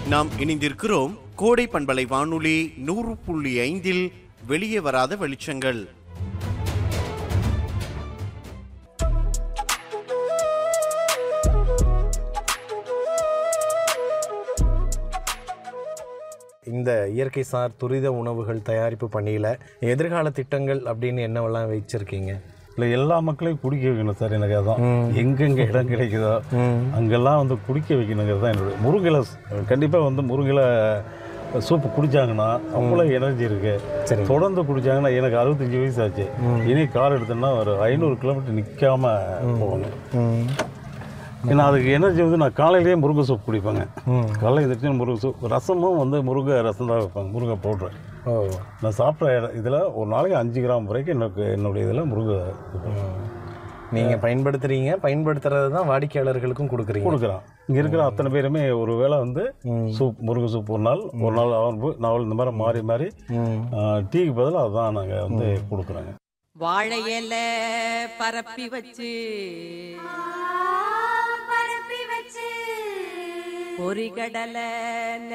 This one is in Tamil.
நாம் இணைந்திருக்கிறோம் கோடை பண்பலை வானொலி நூறு புள்ளி ஐந்தில் வெளியே வராத வெளிச்சங்கள் இந்த இயற்கை சார் துரித உணவுகள் தயாரிப்பு பணியில் எதிர்கால திட்டங்கள் அப்படின்னு என்னவெல்லாம் வச்சிருக்கீங்க இல்லை எல்லா மக்களையும் குடிக்க வைக்கணும் சார் எனக்கு அதான் எங்கெங்கே இடம் கிடைக்குதோ அங்கெல்லாம் வந்து குடிக்க வைக்கணுங்கிறது தான் என்னுடைய முருங்கலை கண்டிப்பாக வந்து முருங்கலை சூப்பு குடிச்சாங்கன்னா அவ்வளோ எனர்ஜி இருக்கு சரி. தொடர்ந்து குடிச்சாங்கன்னா எனக்கு அறுபத்தஞ்சு வயசு ஆச்சு இனி கார் எடுத்தோன்னா ஒரு ஐநூறு கிலோமீட்டர் நிற்காம போகணும் ஏன்னா அதுக்கு எனர்ஜி வந்து நான் காலையிலேயே முருங்கை சூப் குடிப்பேங்க காலையில் எழுந்திரிச்சு முருங்கை சூப் ரசமும் வந்து முருங்கை ரசம் தான் வைப்பாங்க முருங்கை பவுட்ரு ஓ நான் சாப்பிட்ற இதில் ஒரு நாளைக்கு அஞ்சு கிராம் வரைக்கும் எனக்கு என்னுடைய இதில் முருங்கை நீங்கள் பயன்படுத்துறீங்க பயன்படுத்துறது தான் வாடிக்கையாளர்களுக்கும் கொடுக்குறீங்க கொடுக்குறான் இங்கே இருக்கிற அத்தனை பேருமே ஒரு வேளை வந்து சூப் முருங்கை சூப் ஒரு நாள் ஒரு நாள் அவன் நாவல் இந்த மாதிரி மாறி மாறி ஆ, டீக்கு பதிலாக அதுதான் நாங்கள் வந்து கொடுக்குறோங்க வாழை இலை பரப்பி வச்சு பரப்பி வச்சு பொறிகடலை